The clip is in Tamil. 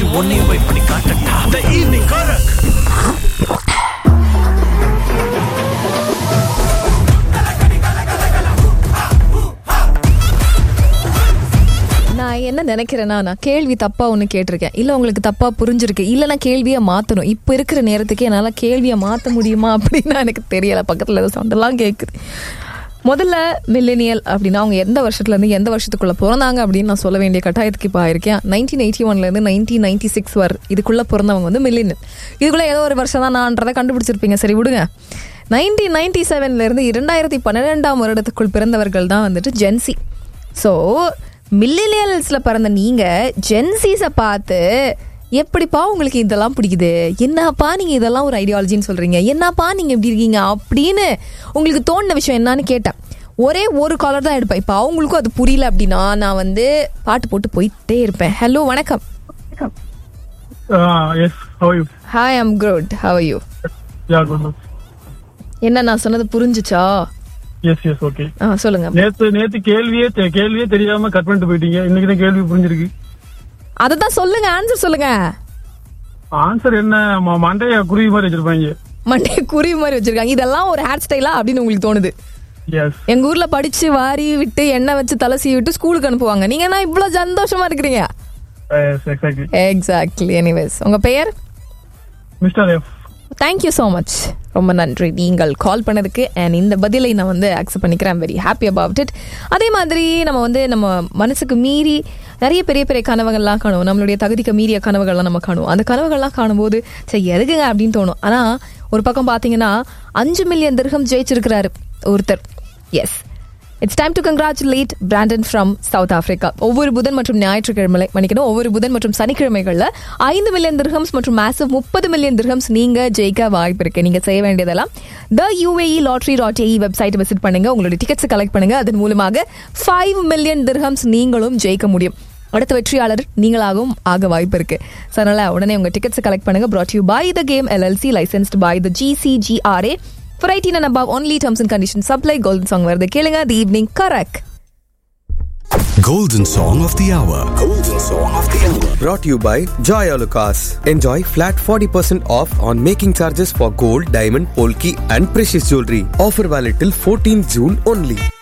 உன்னையும் போய் பண்ணி காட்டட்டா த ஈவினிங் கரக் நான் என்ன நினைக்கிறேன்னா நான் கேள்வி தப்பா ஒன்று கேட்டிருக்கேன் இல்லை உங்களுக்கு தப்பா புரிஞ்சிருக்கு இல்லை நான் கேள்வியை மாற்றணும் இப்போ இருக்கிற நேரத்துக்கு என்னால் கேள்வியை மாற்ற முடியுமா அப்படின்னா எனக்கு தெரியல பக்கத்தில் ஏதோ சவுண்டெல்லாம் கேட்குது முதல்ல மில்லினியல் அப்படின்னா அவங்க எந்த வருஷத்துலேருந்து எந்த வருஷத்துக்குள்ளே பிறந்தாங்க அப்படின்னு நான் சொல்ல வேண்டிய கட்டாயத்துக்கு இப்போ ஆயிருக்கேன் நைன்டீன் எயிட்டி ஒன்லேருந்து நைன்டீன் நைன்டி சிக்ஸ் வர் இதுக்குள்ளே பிறந்தவங்க வந்து மில்லினியல் இதுக்குள்ளே ஏதோ ஒரு வருஷம் தான் நான்றதை கண்டுபிடிச்சிருப்பீங்க சரி விடுங்க நைன்டீன் நைன்டி செவன்லேருந்து இரண்டாயிரத்தி பன்னிரெண்டாம் வருடத்துக்குள் பிறந்தவர்கள் தான் வந்துட்டு ஜென்சி ஸோ மில்லினியல்ஸில் பிறந்த நீங்கள் ஜென்சிஸை பார்த்து எப்படிப்பா உங்களுக்கு இதெல்லாம் பிடிக்குது என்னப்பா நீங்கள் இதெல்லாம் ஒரு ஐடியாலஜின்னு சொல்கிறீங்க என்னப்பா நீங்கள் எப்படி இருக்கீங்க அப்படின்னு உங்களுக்கு தோணின விஷயம் என்னன்னு கேட்டேன் ஒரே ஒரு காலர் தான் எடுப்பேன் இப்போ அவங்களுக்கும் அது புரியல அப்படின்னா நான் வந்து பாட்டு போட்டு போயிட்டே இருப்பேன் ஹலோ வணக்கம் Uh, yes, how are you? Hi I'm good how you Yeah, good. good. என்ன நான் சொன்னது புரிஞ்சுச்சா Yes, yes, okay. ஆ சொல்லுங்க நேத்து நேத்து கேள்வியே தெ- கேள்வியே தெரியாம கட் பண்ணிட்டு போயிட்டீங்க இன்னைக்கு தான் கேள்வி புரிஞ்சிருக்கு அதை தான் சொல்லுங்க ஆன்சர் சொல்லுங்க ஆன்சர் என்ன ம- மண்டைய குருவி மாதிரி வச்சிருப்பாங்க மண்டே குருவி மாதிரி வச்சிருக்காங்க இதெல்லாம் ஒரு ஹேர் ஸ்டைலா அப்படின்னு உங்களுக்கு தோணுது எஸ் எங்க ஊர்ல படிச்சு வாரி விட்டு எண்ணெய் வச்சு தலை சீவி விட்டு ஸ்கூலுக்கு அனுப்புவாங்க நீங்க என்ன இவ்வளவு சந்தோஷமா இருக்கிறீங்க எஸ் எக்ஸாக்ட்லி எக்ஸாக்ட்லி எனிவேஸ் உங்க பெயர் mister F thank you so much ரொம்ப நன்றி நீங்கள் கால் பண்ணதுக்கு அண்ட் இந்த பதிலை நான் வந்து அக்செப்ட் பண்ணிக்கிறேன் வெரி ஹாப்பி அபவுட் இட் அதே மாதிரி நம்ம வந்து நம்ம மனசுக்கு மீறி நிறைய பெரிய பெரிய கனவுகள்லாம் காணுவோம் நம்மளுடைய தகுதிக்கு மீறிய கனவுகள்லாம் நம்ம காணுவோம் அந்த கனவுகள்லாம் காணும்போது சரி எதுக்குங்க அப்படின்னு தோணும் ஆனால் ஒரு பக்கம் பார்த்தீங்கன்னா அஞ்சு மில்லியன் திர்கம் ஜெயிச்சிருக்கிறாரு ஒருத்தர் yes it's time to congratulate Brandon from South Africa ஒவ்வொரு புதன் மற்றும் ஞாயிற்றுக்கிழமை மன்னிக்கணும் ஒவ்வொரு புதன் மற்றும் சனிக்கிழமைகளில் ஐந்து மில்லியன் திர்ஹம்ஸ் மற்றும் மேசிவ் முப்பது மில்லியன் திர்ஹம்ஸ் நீங்க ஜெயிக்க வாய்ப்பு இருக்கு நீங்க செய்ய வேண்டியதெல்லாம் the UAE lottery dot AE website visit பண்ணுங்க உங்களுடைய டிக்கெட்ஸ் கலெக்ட் பண்ணுங்க அதன் மூலமாக ஃபைவ் மில்லியன் திர்ஹம்ஸ் நீங்களும் ஜெயிக்க முடியும் அடுத்த வெற்றியாளர் நீங்களாகவும் ஆக வாய்ப்பு இருக்கு ஸோ அதனால உடனே உங்க டிக்கெட்ஸ் கலெக்ட் பண்ணுங்க brought you by the game LLC licensed by the GCGRA For 18 and above, only terms and conditions apply. Golden Song வருது கேளுங்க the evening correct. Golden Song of the Hour. Golden Song of the Hour. Brought to you by Joy Alucas. Enjoy flat 40% off on making charges for gold, diamond, polki and precious jewelry. Offer valid till 14 June only.